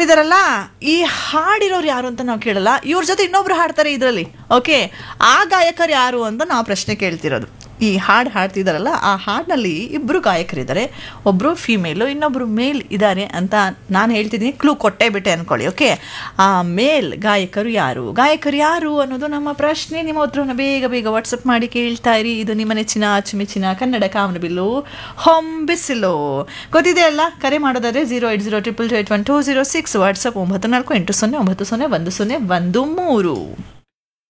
ಹಾಡಿದಾರಲ್ಲ ಈ ಹಾಡಿರೋರು ಯಾರು ಅಂತ ನಾವು ಕೇಳಲ್ಲ ಇವ್ರ ಜೊತೆ ಇನ್ನೊಬ್ರು ಹಾಡ್ತಾರೆ ಇದರಲ್ಲಿ ಓಕೆ ಆ ಗಾಯಕರು ಯಾರು ಅಂತ ನಾವು ಪ್ರಶ್ನೆ ಕೇಳ್ತಿರೋದು ಈ ಹಾಡು ಹಾಡ್ತಿದಾರಲ್ಲ ಆ ಹಾಡಿನಲ್ಲಿ ಇಬ್ಬರು ಗಾಯಕರಿದ್ದಾರೆ ಒಬ್ಬರು ಫಿಮೇಲು ಇನ್ನೊಬ್ಬರು ಮೇಲ್ ಇದ್ದಾರೆ ಅಂತ ನಾನು ಹೇಳ್ತಿದ್ದೀನಿ ಕ್ಲೂ ಕೊಟ್ಟೇ ಬಿಟ್ಟೆ ಅನ್ಕೊಳ್ಳಿ ಓಕೆ ಆ ಮೇಲ್ ಗಾಯಕರು ಯಾರು ಗಾಯಕರು ಯಾರು ಅನ್ನೋದು ನಮ್ಮ ಪ್ರಶ್ನೆ ನಿಮ್ಮ ಉತ್ತರವನ್ನು ಬೇಗ ಬೇಗ ವಾಟ್ಸಪ್ ಮಾಡಿ ಕೇಳ್ತಾ ಇರಿ ಇದು ನಿಮ್ಮ ನೆಚ್ಚಿನ ಅಚ್ಚುಮೆಚ್ಚಿನ ಕನ್ನಡ ಕಾಮನಬಿಲ್ಲು ಹೊಂಬಿಸಿಲು ಗೊತ್ತಿದೆ ಅಲ್ಲ ಕರೆ ಮಾಡೋದಾದ್ರೆ zero eight zero triple two eight one two zero six WhatsApp ಒಂಬತ್ತು ನಾಲ್ಕು ಎಂಟು ಸೊನ್ನೆ ಒಂಬತ್ತು ಸೊನ್ನೆ ಒಂದು ಸೊನ್ನೆ ಒಂದು ಮೂರು